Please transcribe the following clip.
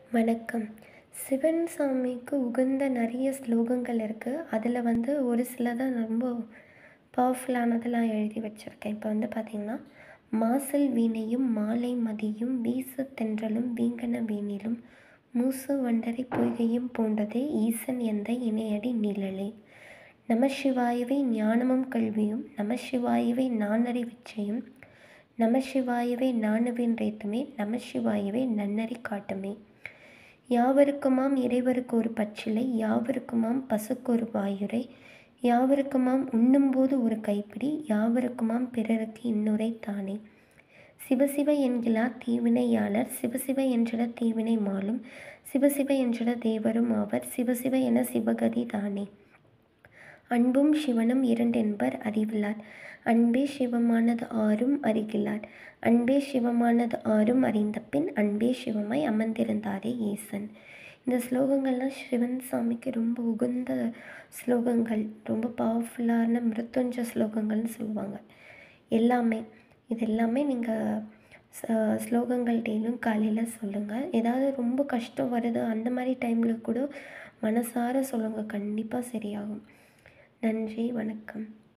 வணக்கம் சிவன் சாமிக்கு உகந்த நிறைய ஸ்லோகங்கள் இருக்குது அதில் வந்து ஒரு சிலதை ரொம்ப பவர்ஃபுல்லானதெல்லாம் எழுதி வச்சுருக்கேன் இப்போ வந்து பார்த்திங்கன்னா மாசல் வீணையும் மாலை மதியும் வீசு தென்றலும் வீங்கன வீணிலும் மூசு வண்டரை பொய்கையும் போன்றதே ஈசன் எந்த இணையடி நிழலே நம சிவாயவை ஞானமும் கல்வியும் நம சிவாயவை நானறி விச்சையும் நம சிவாயவை நாணுவின் ரேத்துமே நம சிவாயவை நன்னறி காட்டுமே யாவருக்குமாம் இறைவருக்கு ஒரு பச்சிலை யாவருக்குமாம் பசுக்கு ஒரு வாயுரை யாவருக்குமாம் உண்ணும்போது ஒரு கைப்பிடி யாவருக்குமாம் பிறருக்கு இன்னுரை தானே சிவசிவ என்கிறார் தீவினையாளர் சிவசிவ என்றிட தீவினை மாலும் சிவசிவ என்றிட தேவரும் ஆவர் சிவசிவ என சிவகதி தானே அன்பும் சிவனும் இரண்டென்பர் அறிவிலார் அன்பே சிவமானது ஆறும் அறிகிலார் அன்பே சிவமானது ஆறும் அறிந்த பின் அன்பே சிவமாய் அமர்ந்திருந்தாரே ஈசன் இந்த ஸ்லோகங்கள்லாம் சிவன் சாமிக்கு ரொம்ப உகந்த ஸ்லோகங்கள் ரொம்ப பவர்ஃபுல்லான மிருத்துஞ்ச ஸ்லோகங்கள்னு சொல்லுவாங்க எல்லாமே இது எல்லாமே நீங்கள் ஸ்லோகங்கள் டெய்லியும் காலையில் சொல்லுங்கள் ஏதாவது ரொம்ப கஷ்டம் வருது அந்த மாதிரி டைமில் கூட மனசார சொல்லுங்கள் கண்டிப்பாக சரியாகும் நன்றி வணக்கம்